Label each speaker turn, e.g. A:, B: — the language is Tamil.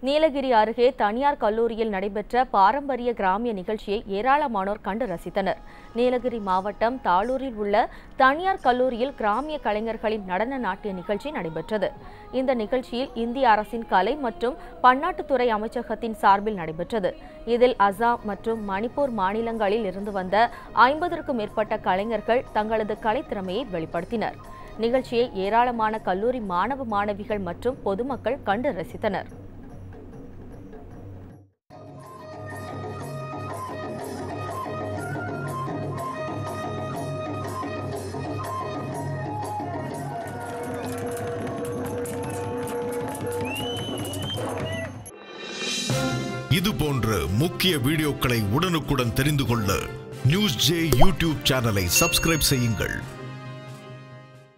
A: நீலகிரி அருகே தனியார் கல்லூரியில் நடைபெற்ற பாரம்பரிய கிராமிய நிகழ்ச்சியை ஏராளமானோர் கண்டு ரசித்தனர் நீலகிரி மாவட்டம் தாளூரில் உள்ள தனியார் கல்லூரியில் கிராமிய கலைஞர்களின் நடன நாட்டிய நிகழ்ச்சி நடைபெற்றது இந்த நிகழ்ச்சியில் இந்திய அரசின் கலை மற்றும் பன்னாட்டுத்துறை அமைச்சகத்தின் சார்பில் நடைபெற்றது இதில் அசாம் மற்றும் மணிப்பூர் மாநிலங்களில் இருந்து வந்த ஐம்பதற்கும் மேற்பட்ட கலைஞர்கள் தங்களது கலைத்திறமையை வெளிப்படுத்தினர் நிகழ்ச்சியை ஏராளமான கல்லூரி மாணவ மாணவிகள் மற்றும் பொதுமக்கள் கண்டு ரசித்தனர்
B: இது போன்ற முக்கிய வீடியோக்களை உடனுக்குடன் தெரிந்து கொள்ள நியூஸ் ஜே யூடியூப் சேனலை சப்ஸ்கிரைப் செய்யுங்கள்